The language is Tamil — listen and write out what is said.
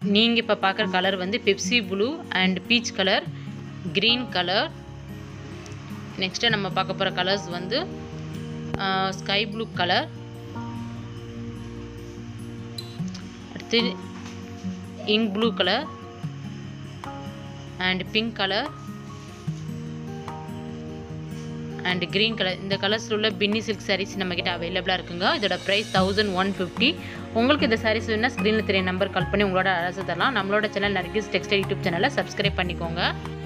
நீங்கள் இப்போ பார்க்குற கலர் வந்து Pepsi blue and peach colour green colour next நம்ம பார்க்க போகிற கலர்ஸ் வந்து ஸ்கை ப்ளூ கலர் அடுத்து ink blue colour and pink colour and green colour இந்த கலர்ஸில் உள்ள பின்னி சில்க் சாரீஸ் நம்மக்கிட்ட அவைலபிளாக இருக்குங்க இதோட ப்ரைஸ் தௌசண்ட் ஒன் ஃபிஃப்டி உங்களுக்கு இந்த சாரீஸ் வேணுன்னா ஸ்க்ரீனில் தெரிய நம்பர் கால் பண்ணி உங்களோட அரசு தரலாம் நம்மளோட சேனல் நர்கிஸ் டெக்ஸ்டைல் யூடியூப் சேனலை சப்ஸ்கிரைப் பண்ணிக்கோங்க